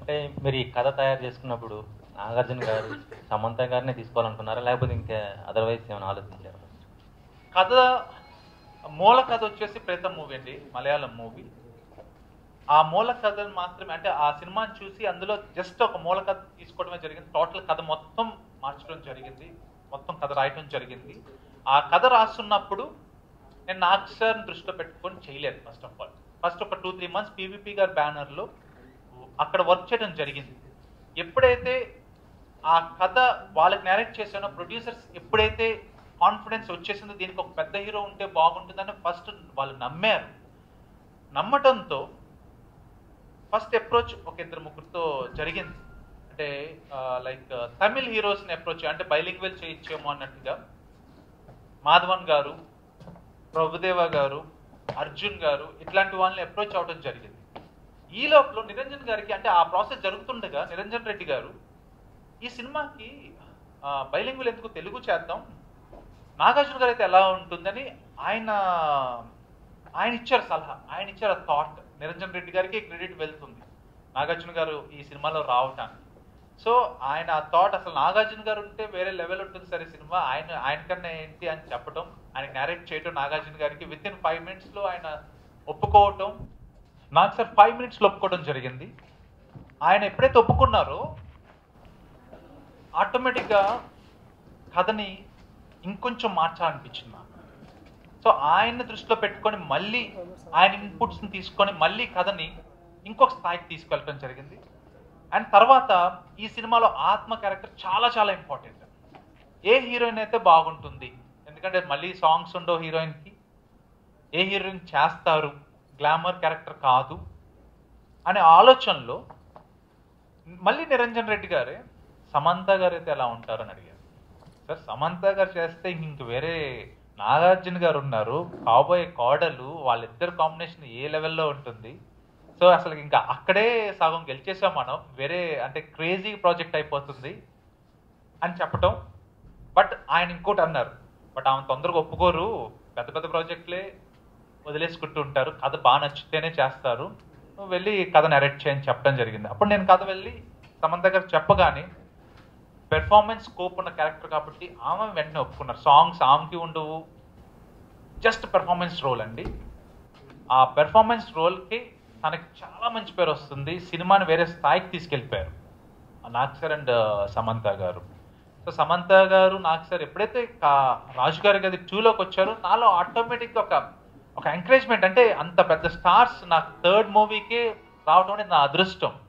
అంటే మీరు ఈ కథ తయారు చేసుకున్నప్పుడు నాగార్జున గారు సమంత గారినే తీసుకోవాలనుకున్నారా లేకపోతే ఇంకా అదర్వైజ్ ఏమైనా ఆలోచించారా కథ మూల కథ వచ్చేసి ప్రేతం మూవీ అండి మలయాళం మూవీ ఆ మూల కథను మాత్రమే అంటే ఆ సినిమాని చూసి అందులో జస్ట్ ఒక మూల కథ తీసుకోవడమే జరిగింది టోటల్ కథ మొత్తం మార్చడం జరిగింది మొత్తం కథ రాయటం జరిగింది ఆ కథ రాస్తున్నప్పుడు నేను నాగ్ సార్ని దృష్టిలో పెట్టుకొని చేయలేదు ఫస్ట్ ఆఫ్ ఆల్ ఫస్ట్ ఒక టూ త్రీ మంత్స్ పీవీపీ గారి బ్యానర్లో అక్కడ వర్క్ చేయడం జరిగింది ఎప్పుడైతే ఆ కథ వాళ్ళకి నేరేట్ చేశానో ప్రొడ్యూసర్స్ ఎప్పుడైతే కాన్ఫిడెన్స్ వచ్చేసిందో దీనికి ఒక పెద్ద హీరో ఉంటే బాగుంటుందని ఫస్ట్ వాళ్ళు నమ్మారు నమ్మటంతో ఫస్ట్ అప్రోచ్ ఒక ఇద్దరు ముగ్గురితో జరిగింది అంటే లైక్ తమిళ్ హీరోస్ని అప్రోచ్ అంటే బైలింగ్వెల్ చేయించేమో అన్నట్టుగా మాధవన్ గారు ప్రభుదేవ గారు అర్జున్ గారు ఇట్లాంటి వాళ్ళని అప్రోచ్ అవడం జరిగింది ఈ లోపల నిరంజన్ గారికి అంటే ఆ ప్రాసెస్ జరుగుతుండగా నిరంజన్ రెడ్డి గారు ఈ సినిమాకి బైలింగులు ఎందుకు తెలుగు చేద్దాం నాగార్జున గారు అయితే ఎలా ఉంటుందని ఆయన ఆయన ఇచ్చారు సలహా ఆయన ఇచ్చారు థాట్ నిరంజన్ రెడ్డి గారికి క్రెడిట్ వెళ్తుంది నాగార్జున గారు ఈ సినిమాలో రావటానికి సో ఆయన ఆ థాట్ అసలు నాగార్జున గారు ఉంటే వేరే లెవెల్ ఉంటుంది సరే సినిమా ఆయన ఆయన కన్నా ఏంటి అని చెప్పడం ఆయన నేరేట్ చేయడం నాగార్జున గారికి విత్ ఇన్ ఫైవ్ మినిట్స్లో ఆయన ఒప్పుకోవటం నాకు సార్ ఫైవ్ మినిట్స్లో ఒప్పుకోవడం జరిగింది ఆయన ఎప్పుడైతే ఒప్పుకున్నారో ఆటోమేటిక్గా కథని ఇంకొంచెం మార్చాలనిపించింది నాకు సో ఆయన్ని దృష్టిలో పెట్టుకొని మళ్ళీ ఆయన ఇన్పుట్స్ని తీసుకొని మళ్ళీ కథని ఇంకొక స్థాయికి తీసుకెళ్ళడం జరిగింది అండ్ తర్వాత ఈ సినిమాలో ఆత్మ క్యారెక్టర్ చాలా చాలా ఇంపార్టెంట్ ఏ హీరోయిన్ అయితే బాగుంటుంది ఎందుకంటే మళ్ళీ సాంగ్స్ ఉండవు హీరోయిన్కి ఏ హీరోయిన్ చేస్తారు గ్లామర్ క్యారెక్టర్ కాదు అనే ఆలోచనలో మళ్ళీ నిరంజన్ రెడ్డి గారే సమంత గారు అయితే ఎలా ఉంటారని అడిగారు సార్ సమంత గారు చేస్తే ఇంక వేరే నాగార్జున గారు ఉన్నారు కాబోయే కోడలు వాళ్ళిద్దరు కాంబినేషన్ ఏ లెవెల్లో ఉంటుంది సో అసలు ఇంకా అక్కడే సగం గెలిచేసాం మనం వేరే అంటే క్రేజీ ప్రాజెక్ట్ అయిపోతుంది అని చెప్పటం బట్ ఆయన ఇంకోటి అన్నారు బట్ ఆమె తొందరగా ఒప్పుకోరు పెద్ద పెద్ద ప్రాజెక్టులే వదిలేసుకుంటూ ఉంటారు కథ బాగా నచ్చితేనే చేస్తారు నువ్వు వెళ్ళి కథ నెరెక్ట్ చేయని చెప్పడం జరిగింది అప్పుడు నేను కథ వెళ్ళి సమంత గారు చెప్పగానే పెర్ఫార్మెన్స్ స్కోప్ ఉన్న క్యారెక్టర్ కాబట్టి ఆమె వెంటనే ఒప్పుకున్నారు సాంగ్స్ ఆమెకి ఉండవు జస్ట్ పెర్ఫార్మెన్స్ రోల్ అండి ఆ పెర్ఫార్మెన్స్ రోల్కి తనకి చాలా మంచి పేరు వస్తుంది సినిమాని వేరే స్థాయికి తీసుకెళ్ళిపోయారు నాగ్ సార్ అండ్ సమంత గారు సో సమంత గారు నాగ్ సార్ ఎప్పుడైతే కా- రాజు గారి గది టూలోకి వచ్చారో నాలో ఆటోమేటిక్గా ఒక ఒక ఎంకరేజ్మెంట్ అంటే అంత పెద్ద స్టార్స్ నాకు థర్డ్ మూవీకి రావడం అనేది నా అదృష్టం